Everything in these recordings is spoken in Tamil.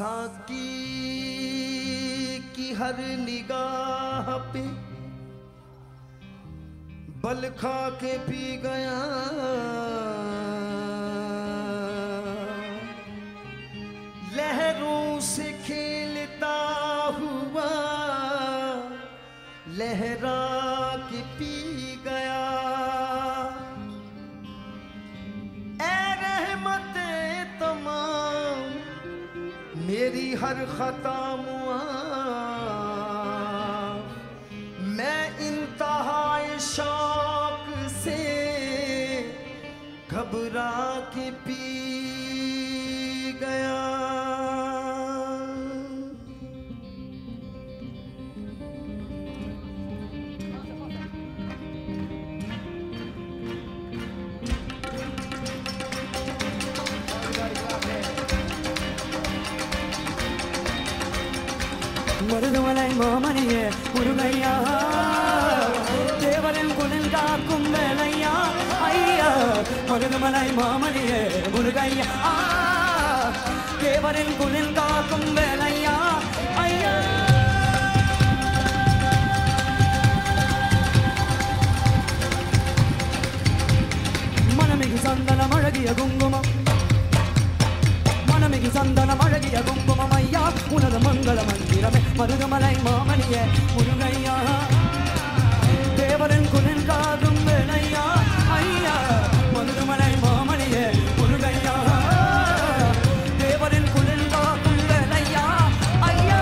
साकी की हर निगाह पे बल खा के पी गया लहरों से खेलता हुआ लहरा के पी गया ए रहमत तमाम मेरी हर खता मुआफ मैं इंतहाए शौक से घबरा के पी गया மருதமலை மாமணியே முருகையா தேவரின் குளில் காக்கும் வேலையா ஐயா மருதமலை மாமணியே முருகையா ஆ, தேவரின் குளில் காக்கும் வேலையா ஐயா மனமிகு சந்தனம் அழகிய குங்குமம் மனமிகு சந்தனம் அழகிய குங்குமம் ஐயா உனது மங்கள மந்திரமே மருதமலை மாமணிய முருகையா தேவரின் குளிர் காகும் வேலையா ஐயா மருதமலை மாமணிய முருகையா தேவரின் குளிர் காக்கும் வேலையா ஐயா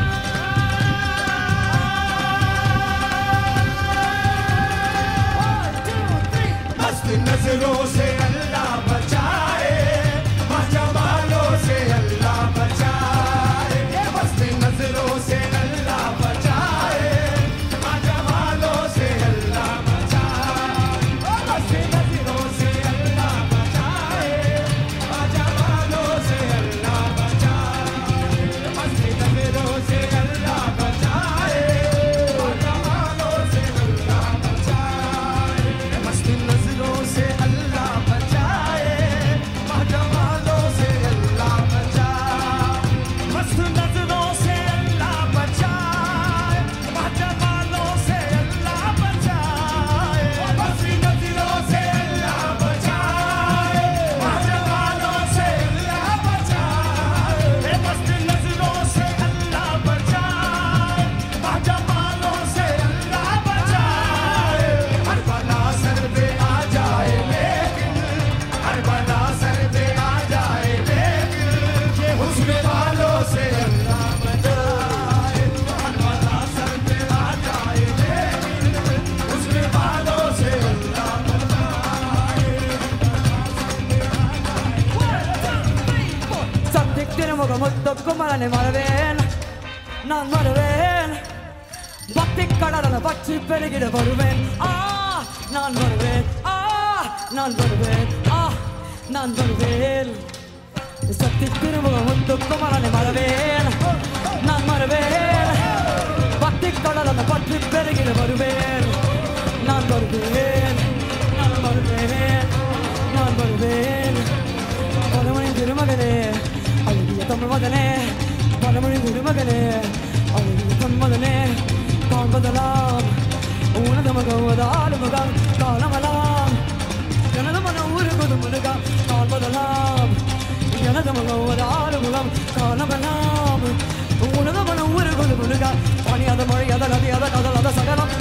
मस्त नजरों से अल्लाह बचाए मजमालों से अल्लाह बचाए ये मस्त नजरों से अल्लाह बचाए मजमालों से अल्लाह बचाए ओ मस्त नजरों से अल्लाह बचाए मजमालों से अल्लाह बचाए मस्त नजरों से अल्लाह बचाए मजमालों से अल्लाह बचाए मस्त नजरों से अल्लाह बचाए महजमालों से अल्लाह बचाए मस्त नजरों से अल्लाह बचाए महजमालों से अल्लाह बचाए मस्त नजरों से अल्लाह बचाए महजमालों से अल्लाह बचाए मस्त नजरों से अल्लाह बचाए महजमालों से अल्लाह बचाए हर बला सर पे आ जाए लेकिन हर बला सर पे आ जाए लेकिन ये हुस्न वालों से अल्लाह बचाए हर बला सर पे आ जाए लेकिन हुस्न वालों से अल्लाह சக்தி திருமுக முத்துக்குமரனை மறவேன் நான் வருவேன் பக்தி கடலை பற்றி பெருகிட வருவேன் ஆ நான் வருவேன் ஆ நான் வருவேன் ஆ நான் வருவேன் சக்தி திருமுக முத்துக்குமரனை மறவேன் நான் மறவேன் பக்தி கடலை பற்றி பெருகிட வருவேன் நான் வருவேன் நான் வருவேன் நான் வருவேன் பரமணி திருமகனே அழகிய தமிழ் மகனே பரமணி திருமகனே அழகிய பொன்மகனே காண்பதெல்லாம் உனது மகவதாறு முகம் காலமெல்லாம் எனது மனம் உருகுது முருகா காண்பதெல்லாம் எனது மகவதாறு முகம் காலமெல்லாம் உனது மனம் உருகுது முருகா பணியாத மொழியாத நதியாத கதலாத சகலம்